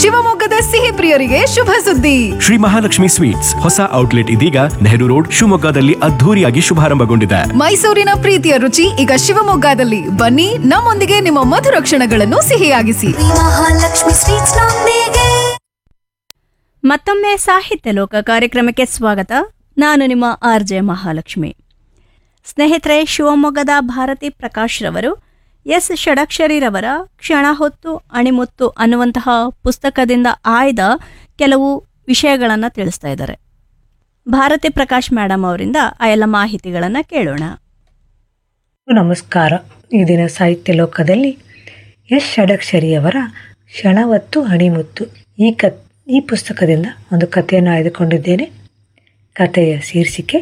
ಶಿವಮೊಗ್ಗದ ಸಿಹಿ ಪ್ರಿಯರಿಗೆ ಶುಭ ಸುದ್ದಿ ಶ್ರೀ ಮಹಾಲಕ್ಷ್ಮಿ ಸ್ವೀಟ್ಸ್ ಹೊಸ ಔಟ್ಲೆಟ್ ಇದೀಗ ನೆಹರು ರೋಡ್ ಶಿವಮೊಗ್ಗದಲ್ಲಿ ಅದ್ಧೂರಿಯಾಗಿ ಶುಭಾರಂಭಗೊಂಡಿದೆ ಮೈಸೂರಿನ ಪ್ರೀತಿಯ ರುಚಿ ಈಗ ಶಿವಮೊಗ್ಗದಲ್ಲಿ ಬನ್ನಿ ನಮ್ಮೊಂದಿಗೆ ನಿಮ್ಮ ಮಧುರ ಕ್ಷಣಗಳನ್ನು ಸಿಹಿಯಾಗಿಸಿ ಮಹಾಲಕ್ಷ್ಮಿ ಸ್ವೀಟ್ಸ್ ನೊಂದಿಗೆ ಮತ್ತೊಮ್ಮೆ ಸಾಹಿತ್ಯ ಲೋಕ ಕಾರ್ಯಕ್ರಮಕ್ಕೆ ಸ್ವಾಗತ ನಾನು ನಿಮ್ಮ ಆರ್ ಜೆ ಮಹಾಲಕ್ಷ್ಮಿ ಸ್ನೇಹಿತರೆ ಶಿವಮೊಗ್ಗದ ಭಾರತಿ ಪ್ರಕಾಶ್ ರವರು ಎಸ್ ಷಡಕ್ಷರಿರವರ ಕ್ಷಣ ಹೊತ್ತು ಅಣಿಮುತ್ತು ಅನ್ನುವಂತಹ ಪುಸ್ತಕದಿಂದ ಆಯ್ದ ಕೆಲವು ವಿಷಯಗಳನ್ನು ತಿಳಿಸ್ತಾ ಇದ್ದಾರೆ ಭಾರತಿ ಪ್ರಕಾಶ್ ಮೇಡಮ್ ಅವರಿಂದ ಆ ಎಲ್ಲ ಮಾಹಿತಿಗಳನ್ನು ಕೇಳೋಣ ನಮಸ್ಕಾರ ಈ ದಿನ ಸಾಹಿತ್ಯ ಲೋಕದಲ್ಲಿ ಎಸ್ ಷಡಕ್ಷರಿಯವರ ಕ್ಷಣವತ್ತು ಹಣಿಮುತ್ತು ಈ ಕ ಈ ಪುಸ್ತಕದಿಂದ ಒಂದು ಕಥೆಯನ್ನು ಆಯ್ದುಕೊಂಡಿದ್ದೇನೆ ಕಥೆಯ ಶೀರ್ಷಿಕೆ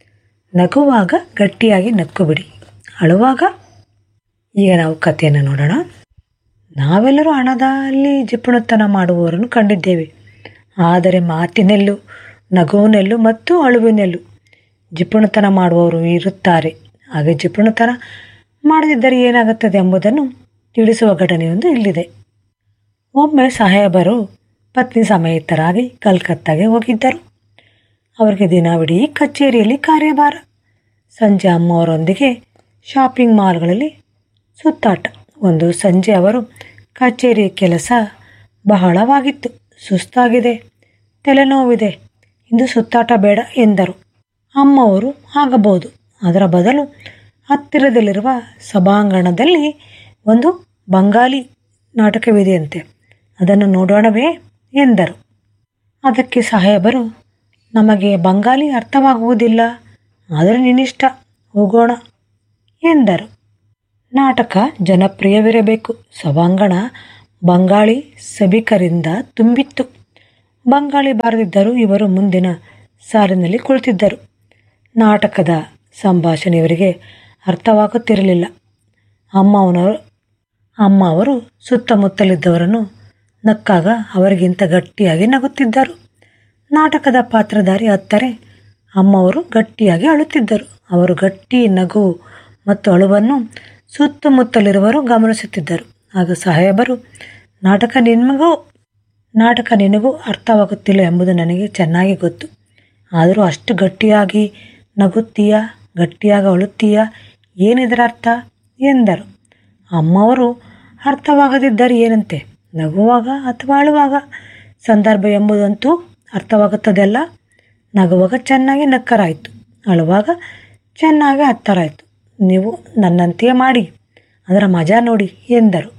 ನಗುವಾಗ ಗಟ್ಟಿಯಾಗಿ ನಕ್ಕು ಬಿಡಿ ಅಳುವಾಗ ಈಗ ನಾವು ಕಥೆಯನ್ನು ನೋಡೋಣ ನಾವೆಲ್ಲರೂ ಹಣದಲ್ಲಿ ಜಿಪುಣತನ ಮಾಡುವವರನ್ನು ಕಂಡಿದ್ದೇವೆ ಆದರೆ ಮಾತಿನಲ್ಲೂ ನಗುವಿನಲ್ಲೂ ಮತ್ತು ಅಳುವಿನಲ್ಲೂ ಜಿಪುಣತನ ಮಾಡುವವರು ಇರುತ್ತಾರೆ ಹಾಗೆ ಜಿಪುಣತನ ಮಾಡದಿದ್ದರೆ ಏನಾಗುತ್ತದೆ ಎಂಬುದನ್ನು ತಿಳಿಸುವ ಘಟನೆಯೊಂದು ಇಲ್ಲಿದೆ ಒಮ್ಮೆ ಸಾಹೇಬರು ಪತ್ನಿ ಸಮೇತರಾಗಿ ಕಲ್ಕತ್ತಾಗೆ ಹೋಗಿದ್ದರು ಅವರಿಗೆ ದಿನವಿಡೀ ಕಚೇರಿಯಲ್ಲಿ ಕಾರ್ಯಭಾರ ಸಂಜೆ ಅಮ್ಮವರೊಂದಿಗೆ ಶಾಪಿಂಗ್ ಮಾಲ್ಗಳಲ್ಲಿ ಸುತ್ತಾಟ ಒಂದು ಸಂಜೆ ಅವರು ಕಚೇರಿ ಕೆಲಸ ಬಹಳವಾಗಿತ್ತು ಸುಸ್ತಾಗಿದೆ ತಲೆನೋವಿದೆ ಇಂದು ಸುತ್ತಾಟ ಬೇಡ ಎಂದರು ಅಮ್ಮವರು ಆಗಬಹುದು ಅದರ ಬದಲು ಹತ್ತಿರದಲ್ಲಿರುವ ಸಭಾಂಗಣದಲ್ಲಿ ಒಂದು ಬಂಗಾಲಿ ನಾಟಕವಿದೆಯಂತೆ ಅದನ್ನು ನೋಡೋಣವೇ ಎಂದರು ಅದಕ್ಕೆ ಸಾಹೇಬರು ನಮಗೆ ಬಂಗಾಲಿ ಅರ್ಥವಾಗುವುದಿಲ್ಲ ಆದರೆ ನಿನ್ನಿಷ್ಟ ಹೋಗೋಣ ಎಂದರು ನಾಟಕ ಜನಪ್ರಿಯವಿರಬೇಕು ಸಭಾಂಗಣ ಬಂಗಾಳಿ ಸಭಿಕರಿಂದ ತುಂಬಿತ್ತು ಬಂಗಾಳಿ ಬಾರದಿದ್ದರೂ ಇವರು ಮುಂದಿನ ಸಾಲಿನಲ್ಲಿ ಕುಳಿತಿದ್ದರು ನಾಟಕದ ಸಂಭಾಷಣೆ ಇವರಿಗೆ ಅರ್ಥವಾಗುತ್ತಿರಲಿಲ್ಲ ಅಮ್ಮವನವರು ಅಮ್ಮ ಅವರು ಸುತ್ತಮುತ್ತಲಿದ್ದವರನ್ನು ನಕ್ಕಾಗ ಅವರಿಗಿಂತ ಗಟ್ಟಿಯಾಗಿ ನಗುತ್ತಿದ್ದರು ನಾಟಕದ ಪಾತ್ರಧಾರಿ ಹತ್ತರೆ ಅಮ್ಮವರು ಗಟ್ಟಿಯಾಗಿ ಅಳುತ್ತಿದ್ದರು ಅವರು ಗಟ್ಟಿ ನಗು ಮತ್ತು ಅಳುವನ್ನು ಸುತ್ತಮುತ್ತಲಿರುವವರು ಗಮನಿಸುತ್ತಿದ್ದರು ಆಗ ಸಾಹೇಬರು ನಾಟಕ ನಿಮಗೂ ನಾಟಕ ನಿನಗೂ ಅರ್ಥವಾಗುತ್ತಿಲ್ಲ ಎಂಬುದು ನನಗೆ ಚೆನ್ನಾಗಿ ಗೊತ್ತು ಆದರೂ ಅಷ್ಟು ಗಟ್ಟಿಯಾಗಿ ನಗುತ್ತೀಯಾ ಗಟ್ಟಿಯಾಗಿ ಅಳುತ್ತೀಯಾ ಏನಿದರ ಅರ್ಥ ಎಂದರು ಅಮ್ಮವರು ಅರ್ಥವಾಗದಿದ್ದರೆ ಏನಂತೆ ನಗುವಾಗ ಅಥವಾ ಅಳುವಾಗ ಸಂದರ್ಭ ಎಂಬುದಂತೂ ಅರ್ಥವಾಗುತ್ತದೆಲ್ಲ ನಗುವಾಗ ಚೆನ್ನಾಗಿ ನಕ್ಕರಾಯಿತು ಅಳುವಾಗ ಚೆನ್ನಾಗಿ ಹತ್ತರಾಯಿತು ನೀವು ನನ್ನಂತೆಯೇ ಮಾಡಿ ಅದರ ಮಜಾ ನೋಡಿ ಎಂದರು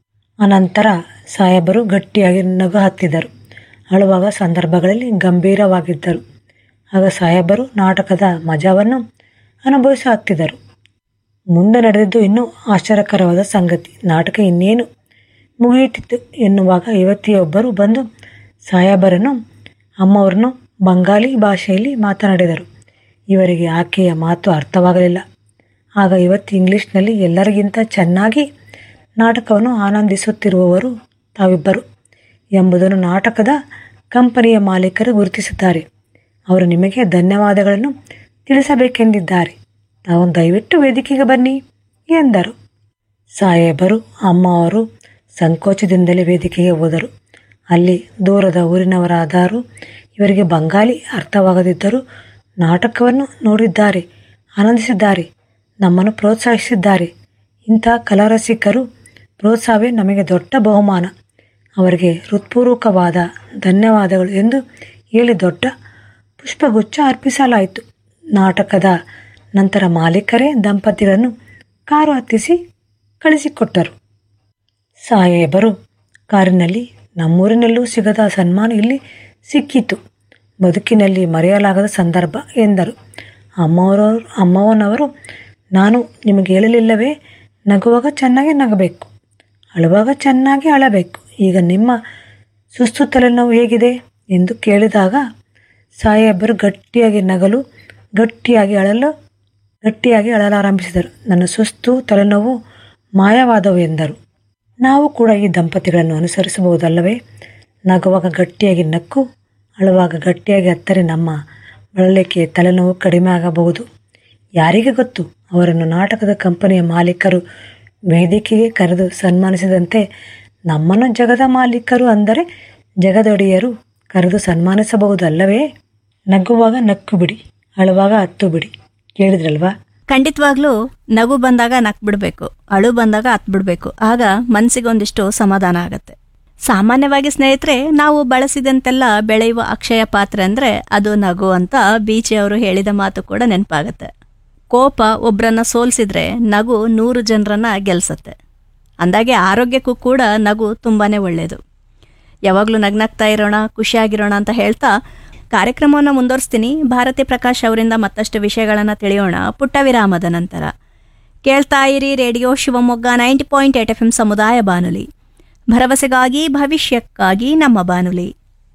ಅನಂತರ ಸಾಹೇಬರು ಗಟ್ಟಿಯಾಗಿ ನಗು ಹತ್ತಿದರು ಅಳುವಾಗ ಸಂದರ್ಭಗಳಲ್ಲಿ ಗಂಭೀರವಾಗಿದ್ದರು ಆಗ ಸಾಹೇಬರು ನಾಟಕದ ಮಜಾವನ್ನು ಅನುಭವಿಸ ಹತ್ತಿದರು ಮುಂದೆ ನಡೆದಿದ್ದು ಇನ್ನೂ ಆಶ್ಚರ್ಯಕರವಾದ ಸಂಗತಿ ನಾಟಕ ಇನ್ನೇನು ಮುಗಿಯುತ್ತಿತ್ತು ಎನ್ನುವಾಗ ಯುವತಿಯೊಬ್ಬರು ಬಂದು ಸಾಹೇಬರನ್ನು ಅಮ್ಮವರನ್ನು ಬಂಗಾಲಿ ಭಾಷೆಯಲ್ಲಿ ಮಾತನಾಡಿದರು ಇವರಿಗೆ ಆಕೆಯ ಮಾತು ಅರ್ಥವಾಗಲಿಲ್ಲ ಆಗ ಯುವತಿ ಇಂಗ್ಲಿಷ್ನಲ್ಲಿ ಎಲ್ಲರಿಗಿಂತ ಚೆನ್ನಾಗಿ ನಾಟಕವನ್ನು ಆನಂದಿಸುತ್ತಿರುವವರು ತಾವಿಬ್ಬರು ಎಂಬುದನ್ನು ನಾಟಕದ ಕಂಪನಿಯ ಮಾಲೀಕರು ಗುರುತಿಸುತ್ತಾರೆ ಅವರು ನಿಮಗೆ ಧನ್ಯವಾದಗಳನ್ನು ತಿಳಿಸಬೇಕೆಂದಿದ್ದಾರೆ ತಾವು ದಯವಿಟ್ಟು ವೇದಿಕೆಗೆ ಬನ್ನಿ ಎಂದರು ಸಾಹೇಬರು ಅಮ್ಮ ಅವರು ಸಂಕೋಚದಿಂದಲೇ ವೇದಿಕೆಗೆ ಹೋದರು ಅಲ್ಲಿ ದೂರದ ಊರಿನವರಾದರೂ ಇವರಿಗೆ ಬಂಗಾಲಿ ಅರ್ಥವಾಗದಿದ್ದರೂ ನಾಟಕವನ್ನು ನೋಡಿದ್ದಾರೆ ಆನಂದಿಸಿದ್ದಾರೆ ನಮ್ಮನ್ನು ಪ್ರೋತ್ಸಾಹಿಸಿದ್ದಾರೆ ಇಂಥ ಕಲಾರಸಿಕರು ಪ್ರೋತ್ಸಾಹವೇ ನಮಗೆ ದೊಡ್ಡ ಬಹುಮಾನ ಅವರಿಗೆ ಹೃತ್ಪೂರ್ವಕವಾದ ಧನ್ಯವಾದಗಳು ಎಂದು ಹೇಳಿ ದೊಡ್ಡ ಪುಷ್ಪಗುಚ್ಛ ಅರ್ಪಿಸಲಾಯಿತು ನಾಟಕದ ನಂತರ ಮಾಲೀಕರೇ ದಂಪತಿಗಳನ್ನು ಕಾರು ಹತ್ತಿಸಿ ಕಳಿಸಿಕೊಟ್ಟರು ಸಾಹೇಬರು ಕಾರಿನಲ್ಲಿ ನಮ್ಮೂರಿನಲ್ಲೂ ಸಿಗದ ಸನ್ಮಾನ ಇಲ್ಲಿ ಸಿಕ್ಕಿತು ಬದುಕಿನಲ್ಲಿ ಮರೆಯಲಾಗದ ಸಂದರ್ಭ ಎಂದರು ಅಮ್ಮವರವರು ಅಮ್ಮವನವರು ನಾನು ನಿಮಗೆ ಹೇಳಲಿಲ್ಲವೇ ನಗುವಾಗ ಚೆನ್ನಾಗಿ ನಗಬೇಕು ಅಳುವಾಗ ಚೆನ್ನಾಗಿ ಅಳಬೇಕು ಈಗ ನಿಮ್ಮ ಸುಸ್ತು ತಲೆನೋವು ಹೇಗಿದೆ ಎಂದು ಕೇಳಿದಾಗ ಸಾಹೇಬರು ಗಟ್ಟಿಯಾಗಿ ನಗಲು ಗಟ್ಟಿಯಾಗಿ ಅಳಲು ಗಟ್ಟಿಯಾಗಿ ಅಳಲಾರಂಭಿಸಿದರು ನನ್ನ ಸುಸ್ತು ತಲೆನೋವು ಮಾಯವಾದವು ಎಂದರು ನಾವು ಕೂಡ ಈ ದಂಪತಿಗಳನ್ನು ಅನುಸರಿಸಬಹುದಲ್ಲವೇ ನಗುವಾಗ ಗಟ್ಟಿಯಾಗಿ ನಕ್ಕು ಅಳುವಾಗ ಗಟ್ಟಿಯಾಗಿ ಹತ್ತರೆ ನಮ್ಮ ಬಳಲಿಕೆ ತಲೆನೋವು ಕಡಿಮೆ ಆಗಬಹುದು ಯಾರಿಗೆ ಗೊತ್ತು ಅವರನ್ನು ನಾಟಕದ ಕಂಪನಿಯ ಮಾಲೀಕರು ವೇದಿಕೆಗೆ ಕರೆದು ಸನ್ಮಾನಿಸಿದಂತೆ ನಮ್ಮನ್ನು ಜಗದ ಮಾಲೀಕರು ಅಂದರೆ ಜಗದೊಡೆಯರು ಕರೆದು ಸನ್ಮಾನಿಸಬಹುದಲ್ಲವೇ ನಗುವಾಗ ನಕ್ಕು ಬಿಡಿ ಅಳುವಾಗ ಹತ್ತು ಬಿಡಿ ಕೇಳಿದ್ರಲ್ವಾ ಖಂಡಿತವಾಗ್ಲೂ ನಗು ಬಂದಾಗ ನಕ್ ಬಿಡಬೇಕು ಅಳು ಬಂದಾಗ ಹತ್ ಬಿಡಬೇಕು ಆಗ ಮನಸ್ಸಿಗೊಂದಿಷ್ಟು ಸಮಾಧಾನ ಆಗತ್ತೆ ಸಾಮಾನ್ಯವಾಗಿ ಸ್ನೇಹಿತರೆ ನಾವು ಬಳಸಿದಂತೆಲ್ಲ ಬೆಳೆಯುವ ಅಕ್ಷಯ ಪಾತ್ರೆ ಅಂದರೆ ಅದು ನಗು ಅಂತ ಬೀಚಿ ಅವರು ಹೇಳಿದ ಮಾತು ಕೂಡ ನೆನಪಾಗತ್ತೆ ಕೋಪ ಒಬ್ಬರನ್ನ ಸೋಲಿಸಿದ್ರೆ ನಗು ನೂರು ಜನರನ್ನ ಗೆಲ್ಸತ್ತೆ ಅಂದಾಗೆ ಆರೋಗ್ಯಕ್ಕೂ ಕೂಡ ನಗು ತುಂಬಾನೇ ಒಳ್ಳೆಯದು ಯಾವಾಗಲೂ ನಗ್ನಗ್ತಾ ಇರೋಣ ಖುಷಿಯಾಗಿರೋಣ ಅಂತ ಹೇಳ್ತಾ ಕಾರ್ಯಕ್ರಮವನ್ನು ಮುಂದುವರಿಸ್ತೀನಿ ಭಾರತಿ ಪ್ರಕಾಶ್ ಅವರಿಂದ ಮತ್ತಷ್ಟು ವಿಷಯಗಳನ್ನು ತಿಳಿಯೋಣ ಪುಟ್ಟ ವಿರಾಮದ ನಂತರ ಕೇಳ್ತಾ ಇರಿ radio Shivamogga ninety point eight F M ಸಮುದಾಯ ಬಾನುಲಿ ಭರವಸೆಗಾಗಿ ಭವಿಷ್ಯಕ್ಕಾಗಿ ನಮ್ಮ ಬಾನುಲಿ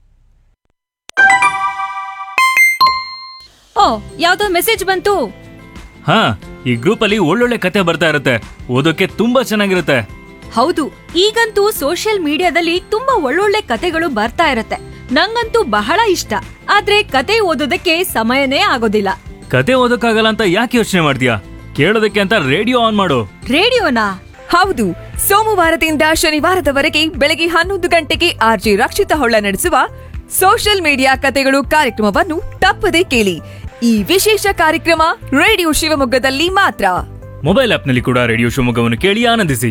ಓ ಯಾವ್ದೋ ಮೆಸೇಜ್ ಬಂತು ಹಾ ಈ ಗ್ರೂಪ್ ಅಲ್ಲಿ ಒಳ್ಳೊಳ್ಳೆ ಕತೆ ಬರ್ತಾ ಇರುತ್ತೆ ಓದೋಕೆ ತುಂಬಾ ಚೆನ್ನಾಗಿರುತ್ತೆ ಹೌದು ಈಗಂತೂ ಸೋಷಿಯಲ್ ಮೀಡಿಯಾದಲ್ಲಿ ತುಂಬಾ ಒಳ್ಳೊಳ್ಳೆ ಕತೆಗಳು ಬರ್ತಾ ಇರತ್ತೆ ನಂಗಂತೂ ಬಹಳ ಇಷ್ಟ ಆದ್ರೆ ಕತೆ ಓದೋದಕ್ಕೆ ಸಮಯನೇ ಆಗೋದಿಲ್ಲ ಕತೆ ಓದೋಕ್ಕಾಗಲ್ಲ ಅಂತ ಯಾಕೆ ಯೋಚನೆ ಮಾಡ್ತೀಯಾ ಕೇಳೋದಕ್ಕೆ ಅಂತ ರೇಡಿಯೋ ಆನ್ ಮಾಡು ರೇಡಿಯೋನಾ ಹೌದು ಸೋಮವಾರದಿಂದ ಶನಿವಾರದವರೆಗೆ ಬೆಳಗ್ಗೆ ಹನ್ನೊಂದು ಗಂಟೆಗೆ ಆರ್ಜಿ ರಕ್ಷಿತ ಹೊಳ್ಳ ನಡೆಸುವ ಸೋಷಿಯಲ್ ಮೀಡಿಯಾ ಕತೆಗಳು ಕಾರ್ಯಕ್ರಮವನ್ನು ತಪ್ಪದೇ ಕೇಳಿ ಈ ವಿಶೇಷ ಕಾರ್ಯಕ್ರಮ ರೇಡಿಯೋ ಶಿವಮೊಗ್ಗದಲ್ಲಿ ಮಾತ್ರ ಮೊಬೈಲ್ ಆಪ್ನಲ್ಲಿ ಕೂಡ ರೇಡಿಯೋ ಶಿವಮೊಗ್ಗವನ್ನು ಕೇಳಿ ಆನಂದಿಸಿ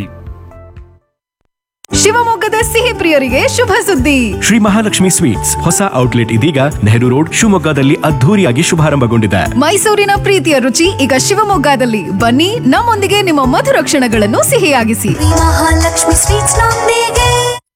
ಶಿವಮೊಗ್ಗದ ಸಿಹಿ ಪ್ರಿಯರಿಗೆ ಶುಭ ಸುದ್ದಿ ಶ್ರೀ ಮಹಾಲಕ್ಷ್ಮಿ ಸ್ವೀಟ್ಸ್ ಹೊಸ ಔಟ್ಲೆಟ್ ಇದೀಗ ನೆಹರು ರೋಡ್ ಶಿವಮೊಗ್ಗದಲ್ಲಿ ಅದ್ಧೂರಿಯಾಗಿ ಶುಭಾರಂಭಗೊಂಡಿದೆ ಮೈಸೂರಿನ ಪ್ರೀತಿಯ ರುಚಿ ಈಗ ಶಿವಮೊಗ್ಗದಲ್ಲಿ ಬನ್ನಿ ನಮ್ಮೊಂದಿಗೆ ನಿಮ್ಮ ಮಧುರ ಕ್ಷಣಗಳನ್ನು ಸಿಹಿಯಾಗಿಸಿ ಶ್ರೀ ಮಹಾಲಕ್ಷ್ಮಿ ಸ್ವೀಟ್ಸ್ ನೊಂದಿಗೆ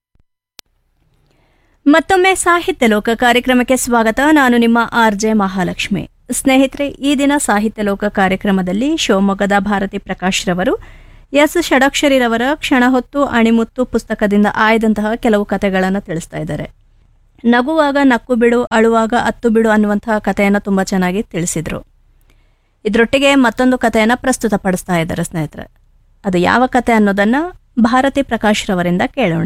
ಮತ್ತೊಮ್ಮೆ ಸಾಹಿತ್ಯ ಲೋಕ ಕಾರ್ಯಕ್ರಮಕ್ಕೆ ಸ್ವಾಗತ ನಾನು ನಿಮ್ಮ ಆರ್ ಜೆ ಮಹಾಲಕ್ಷ್ಮಿ ಸ್ನೇಹಿತರೆ ಈ ದಿನ ಸಾಹಿತ್ಯ ಲೋಕ ಕಾರ್ಯಕ್ರಮದಲ್ಲಿ ಶಿವಮೊಗ್ಗದ ಭಾರತಿ ಪ್ರಕಾಶ್ ರವರು ಎಸ್ ಷಡಕ್ಷರಿರವರ ಕ್ಷಣ ಹೊತ್ತು ಅಣಿಮುತ್ತು ಪುಸ್ತಕದಿಂದ ಆಯ್ದಂತಹ ಕೆಲವು ಕಥೆಗಳನ್ನು ತಿಳಿಸ್ತಾ ಇದ್ದಾರೆ ನಗುವಾಗ ನಕ್ಕು ಬಿಡು ಅಳುವಾಗ ಅತ್ತು ಬಿಡು ಅನ್ನುವಂತಹ ಕಥೆಯನ್ನು ತುಂಬ ಚೆನ್ನಾಗಿ ತಿಳಿಸಿದರು ಇದರೊಟ್ಟಿಗೆ ಮತ್ತೊಂದು ಕಥೆಯನ್ನು ಪ್ರಸ್ತುತಪಡಿಸ್ತಾ ಇದ್ದಾರೆ ಸ್ನೇಹಿತರೆ ಅದು ಯಾವ ಕಥೆ ಅನ್ನೋದನ್ನು ಭಾರತಿ ಪ್ರಕಾಶ್ ರವರಿಂದ ಕೇಳೋಣ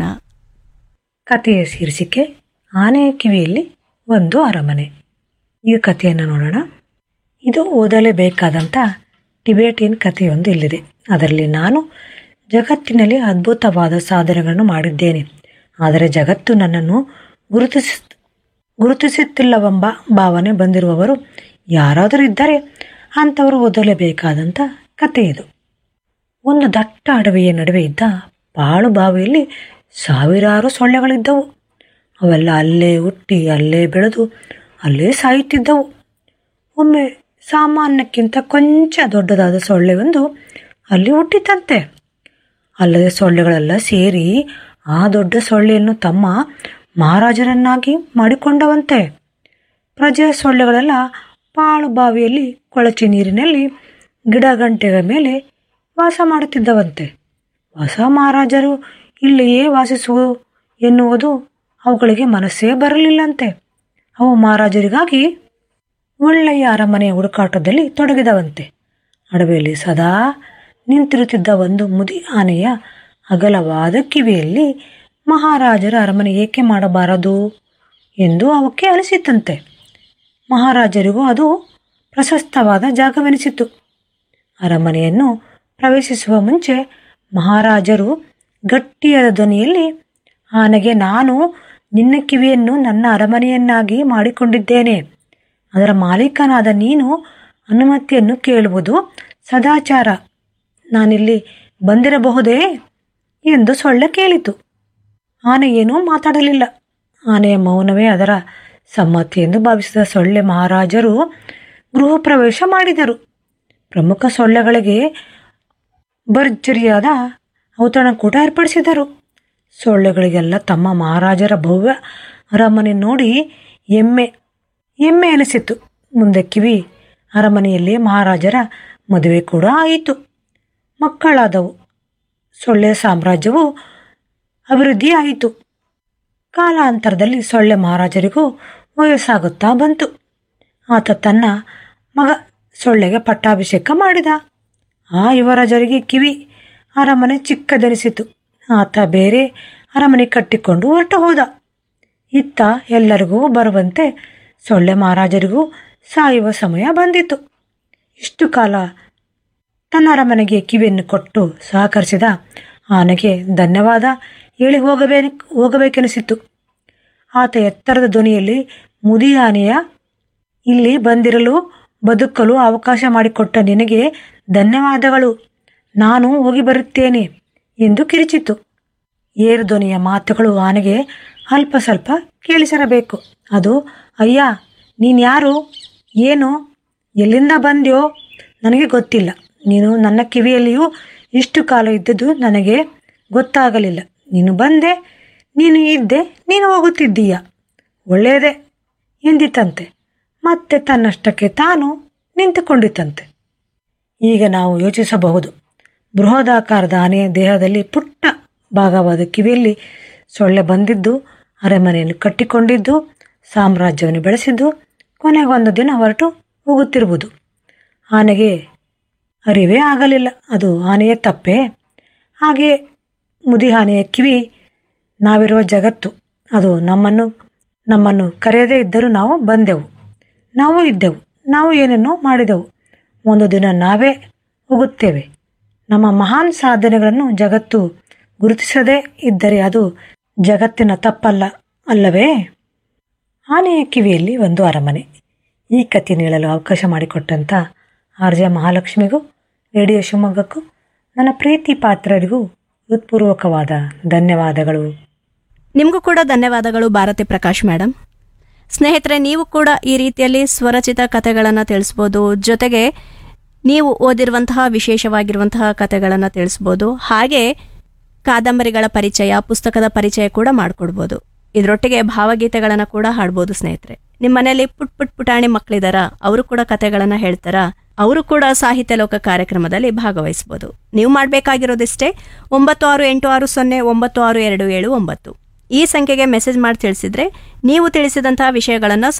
ಕಥೆಯ ಶೀರ್ಷಿಕೆ ಆನೆಯ ಕಿವಿಯಲ್ಲಿ ಒಂದು ಅರಮನೆ ಈ ಕಥೆಯನ್ನು ನೋಡೋಣ ಇದು ಓದಲೇಬೇಕಾದಂಥ ಟಿಬೇಟಿಯನ್ ಕಥೆಯೊಂದು ಇಲ್ಲಿದೆ ಅದರಲ್ಲಿ ನಾನು ಜಗತ್ತಿನಲ್ಲಿ ಅದ್ಭುತವಾದ ಸಾಧನೆಗಳನ್ನು ಮಾಡಿದ್ದೇನೆ ಆದರೆ ಜಗತ್ತು ನನ್ನನ್ನು ಗುರುತಿಸ ಗುರುತಿಸುತ್ತಿಲ್ಲವೆಂಬ ಭಾವನೆ ಬಂದಿರುವವರು ಯಾರಾದರೂ ಇದ್ದರೆ ಅಂಥವರು ಓದಲೇಬೇಕಾದಂಥ ಕಥೆ ಇದು ಒಂದು ದಟ್ಟ ಅಡವಿಯ ನಡುವೆ ಇದ್ದ ಪಾಳು ಬಾವಿಯಲ್ಲಿ ಸಾವಿರಾರು ಸೊಳ್ಳೆಗಳಿದ್ದವು ಅವೆಲ್ಲ ಅಲ್ಲೇ ಹುಟ್ಟಿ ಅಲ್ಲೇ ಬೆಳೆದು ಅಲ್ಲೇ ಸಾಯುತ್ತಿದ್ದವು ಒಮ್ಮೆ ಸಾಮಾನ್ಯಕ್ಕಿಂತ ಕೊಂಚ ದೊಡ್ಡದಾದ ಸೊಳ್ಳೆಯೊಂದು ಅಲ್ಲಿ ಹುಟ್ಟಿತಂತೆ ಅಲ್ಲದೆ ಸೊಳ್ಳೆಗಳೆಲ್ಲ ಸೇರಿ ಆ ದೊಡ್ಡ ಸೊಳ್ಳೆಯನ್ನು ತಮ್ಮ ಮಹಾರಾಜರನ್ನಾಗಿ ಮಾಡಿಕೊಂಡವಂತೆ ಪ್ರಜೆಯ ಸೊಳ್ಳೆಗಳೆಲ್ಲ ಪಾಳು ಬಾವಿಯಲ್ಲಿ ಕೊಳಚೆ ನೀರಿನಲ್ಲಿ ಗಿಡ ಗಂಟೆಗಳ ಮೇಲೆ ವಾಸ ಮಾಡುತ್ತಿದ್ದವಂತೆ ಹೊಸ ಮಹಾರಾಜರು ಇಲ್ಲಿಯೇ ವಾಸಿಸುವ ಎನ್ನುವುದು ಅವುಗಳಿಗೆ ಮನಸ್ಸೇ ಬರಲಿಲ್ಲಂತೆ ಅವು ಮಹಾರಾಜರಿಗಾಗಿ ಒಳ್ಳೆಯ ಅರಮನೆಯ ಹುಡುಕಾಟದಲ್ಲಿ ತೊಡಗಿದವಂತೆ ಅಡವಿಯಲ್ಲಿ ಸದಾ ನಿಂತಿರುತ್ತಿದ್ದ ಒಂದು ಮುದಿ ಆನೆಯ ಅಗಲವಾದ ಕಿವಿಯಲ್ಲಿ ಮಹಾರಾಜರ ಅರಮನೆ ಏಕೆ ಮಾಡಬಾರದು ಎಂದು ಅವಕ್ಕೆ ಅನಿಸಿತಂತೆ ಮಹಾರಾಜರಿಗೂ ಅದು ಪ್ರಶಸ್ತವಾದ ಜಾಗವೆನಿಸಿತು ಅರಮನೆಯನ್ನು ಪ್ರವೇಶಿಸುವ ಮುಂಚೆ ಮಹಾರಾಜರು ಗಟ್ಟಿಯಾದ ಧ್ವನಿಯಲ್ಲಿ ಆನೆಗೆ ನಾನು ನಿನ್ನ ಕಿವಿಯನ್ನು ನನ್ನ ಅರಮನೆಯನ್ನಾಗಿ ಮಾಡಿಕೊಂಡಿದ್ದೇನೆ ಅದರ ಮಾಲೀಕನಾದ ನೀನು ಅನುಮತಿಯನ್ನು ಕೇಳುವುದು ಸದಾಚಾರ ನಾನಿಲ್ಲಿ ಬಂದಿರಬಹುದೇ ಎಂದು ಸೊಳ್ಳೆ ಕೇಳಿತು ಆನೆ ಏನೂ ಮಾತಾಡಲಿಲ್ಲ ಆನೆಯ ಮೌನವೇ ಅದರ ಸಮ್ಮತಿ ಎಂದು ಭಾವಿಸಿದ ಸೊಳ್ಳೆ ಮಹಾರಾಜರು ಗೃಹ ಪ್ರವೇಶ ಮಾಡಿದರು ಪ್ರಮುಖ ಸೊಳ್ಳೆಗಳಿಗೆ ಭರ್ಜರಿಯಾದ ಔತಣಕೂಟ ಏರ್ಪಡಿಸಿದರು ಸೊಳ್ಳೆಗಳಿಗೆಲ್ಲ ತಮ್ಮ ಮಹಾರಾಜರ ಭವ್ಯ ಅರಮನೆ ನೋಡಿ ಎಮ್ಮೆ ಎಮ್ಮೆ ಅನಿಸಿತು ಮುಂದೆ ಕಿವಿ ಅರಮನೆಯಲ್ಲಿ ಮಹಾರಾಜರ ಮದುವೆ ಕೂಡ ಆಯಿತು ಮಕ್ಕಳಾದವು ಸೊಳ್ಳೆ ಸಾಮ್ರಾಜ್ಯವು ಅಭಿವೃದ್ಧಿ ಆಯಿತು ಕಾಲಾಂತರದಲ್ಲಿ ಸೊಳ್ಳೆ ಮಹಾರಾಜರಿಗೂ ವಯಸ್ಸಾಗುತ್ತಾ ಬಂತು ಆತ ತನ್ನ ಮಗ ಸೊಳ್ಳೆಗೆ ಪಟ್ಟಾಭಿಷೇಕ ಮಾಡಿದ ಆ ಯುವರಾಜರಿಗೆ ಕಿವಿ ಅರಮನೆ ಚಿಕ್ಕದೆನಿಸಿತು ಆತ ಬೇರೆ ಅರಮನೆ ಕಟ್ಟಿಕೊಂಡು ಹೊರಟು ಹೋದ ಇತ್ತ ಎಲ್ಲರಿಗೂ ಬರುವಂತೆ ಸೊಳ್ಳೆ ಮಹಾರಾಜರಿಗೂ ಸಾಯುವ ಸಮಯ ಬಂದಿತು ಇಷ್ಟು ಕಾಲ ತನ್ನ ಅರಮನೆಗೆ ಕಿವಿಯನ್ನು ಕೊಟ್ಟು ಸಹಕರಿಸಿದ ಆನೆಗೆ ಧನ್ಯವಾದ ಹೇಳಿ ಹೋಗಬೇಕು ಹೋಗಬೇಕೆನಿಸಿತು ಆತ ಎತ್ತರದ ಧ್ವನಿಯಲ್ಲಿ ಮುದಿ ಆನೆಯ ಇಲ್ಲಿ ಬಂದಿರಲು ಬದುಕಲು ಅವಕಾಶ ಮಾಡಿಕೊಟ್ಟ ನಿನಗೆ ಧನ್ಯವಾದಗಳು ನಾನು ಹೋಗಿ ಬರುತ್ತೇನೆ ಎಂದು ಕಿರಿಚಿತು ಏರು ಧ್ವನಿಯ ಮಾತುಗಳು ಆನೆಗೆ ಅಲ್ಪ ಸ್ವಲ್ಪ ಕೇಳಿಸಿರಬೇಕು ಅದು ಅಯ್ಯ ನೀನ್ಯಾರು ಏನು ಎಲ್ಲಿಂದ ಬಂದ್ಯೋ ನನಗೆ ಗೊತ್ತಿಲ್ಲ ನೀನು ನನ್ನ ಕಿವಿಯಲ್ಲಿಯೂ ಇಷ್ಟು ಕಾಲ ಇದ್ದದ್ದು ನನಗೆ ಗೊತ್ತಾಗಲಿಲ್ಲ ನೀನು ಬಂದೆ ನೀನು ಇದ್ದೆ ನೀನು ಹೋಗುತ್ತಿದ್ದೀಯ ಒಳ್ಳೆಯದೇ ಎಂದಿತಂತೆ ಮತ್ತೆ ತನ್ನಷ್ಟಕ್ಕೆ ತಾನು ನಿಂತುಕೊಂಡಿತಂತೆ ಈಗ ನಾವು ಯೋಚಿಸಬಹುದು ಬೃಹದಾಕಾರದ ಆನೆಯ ದೇಹದಲ್ಲಿ ಪುಟ್ಟ ಭಾಗವಾದ ಕಿವಿಯಲ್ಲಿ ಸೊಳ್ಳೆ ಬಂದಿದ್ದು ಅರಮನೆಯನ್ನು ಕಟ್ಟಿಕೊಂಡಿದ್ದು ಸಾಮ್ರಾಜ್ಯವನ್ನು ಬೆಳೆಸಿದ್ದು ಕೊನೆಗೊಂದು ದಿನ ಹೊರಟು ಹೋಗುತ್ತಿರುವುದು ಆನೆಗೆ ಅರಿವೇ ಆಗಲಿಲ್ಲ ಅದು ಆನೆಯ ತಪ್ಪೇ ಹಾಗೆ ಮುದಿ ಆನೆಯ ಕಿವಿ ನಾವಿರುವ ಜಗತ್ತು ಅದು ನಮ್ಮನ್ನು ನಮ್ಮನ್ನು ಕರೆಯದೇ ಇದ್ದರೂ ನಾವು ಬಂದೆವು ನಾವು ಇದ್ದೆವು ನಾವು ಏನನ್ನೋ ಮಾಡಿದೆವು ಒಂದು ದಿನ ನಾವೇ ಹೋಗುತ್ತೇವೆ ನಮ್ಮ ಮಹಾನ್ ಸಾಧನೆಗಳನ್ನು ಜಗತ್ತು ಗುರುತಿಸದೇ ಇದ್ದರೆ ಅದು ಜಗತ್ತಿನ ತಪ್ಪಲ್ಲ ಅಲ್ಲವೇ ಆನೆಯ ಕಿವಿಯಲ್ಲಿ ಒಂದು ಅರಮನೆ ಈ ಕಥೆ ನೀಳಲು ಅವಕಾಶ ಮಾಡಿಕೊಟ್ಟಂಥ ಆರ್ ಜೆ ಮಹಾಲಕ್ಷ್ಮಿಗೂ ರೇಡಿಯೋ ಶಿವಮೊಗ್ಗಕ್ಕೂ ನನ್ನ ಪ್ರೀತಿ ಪಾತ್ರರಿಗೂ ಹೃತ್ಪೂರ್ವಕವಾದ ಧನ್ಯವಾದಗಳು ನಿಮಗೂ ಕೂಡ ಧನ್ಯವಾದಗಳು ಭಾರತಿ ಪ್ರಕಾಶ್ ಮೇಡಮ್ ಸ್ನೇಹಿತರೆ ನೀವು ಕೂಡ ಈ ರೀತಿಯಲ್ಲಿ ಸ್ವರಚಿತ ಕಥೆಗಳನ್ನು ತಿಳಿಸ್ಬೋದು ಜೊತೆಗೆ ನೀವು ಓದಿರುವಂತಹ ವಿಶೇಷವಾಗಿರುವಂತಹ ಕಥೆಗಳನ್ನು ತಿಳಿಸ್ಬೋದು ಹಾಗೆ ಕಾದಂಬರಿಗಳ ಪರಿಚಯ ಪುಸ್ತಕದ ಪರಿಚಯ ಕೂಡ ಮಾಡಿಕೊಡ್ಬೋದು ಇದರೊಟ್ಟಿಗೆ ಭಾವಗೀತೆಗಳನ್ನು ಕೂಡ ಹಾಡ್ಬೋದು ಸ್ನೇಹಿತರೆ ನಿಮ್ಮ ಮನೆಯಲ್ಲಿ ಪುಟ್ ಪುಟ್ ಪುಟಾಣಿ ಮಕ್ಕಳಿದಾರ ಅವರು ಕೂಡ ಕಥೆಗಳನ್ನು ಹೇಳ್ತಾರಾ ಅವರು ಕೂಡ ಸಾಹಿತ್ಯ ಲೋಕ ಕಾರ್ಯಕ್ರಮದಲ್ಲಿ ಭಾಗವಹಿಸ್ಬೋದು ನೀವು ಮಾಡಬೇಕಾಗಿರೋದಿಷ್ಟೇ ಒಂಬತ್ತು ಆರು ಎಂಟು ಆರು ಸೊನ್ನೆ ಒಂಬತ್ತು ಆರು ಎರಡು ಏಳು ಒಂಬತ್ತು ಈ ಸಂಖ್ಯೆಗೆ ಮೆಸೇಜ್ ಮಾಡಿ ತಿಳಿಸಿದ್ರೆ ನೀವು ತಿಳಿಸಿದಂತಹ ವಿಷಯಗಳನ್ನು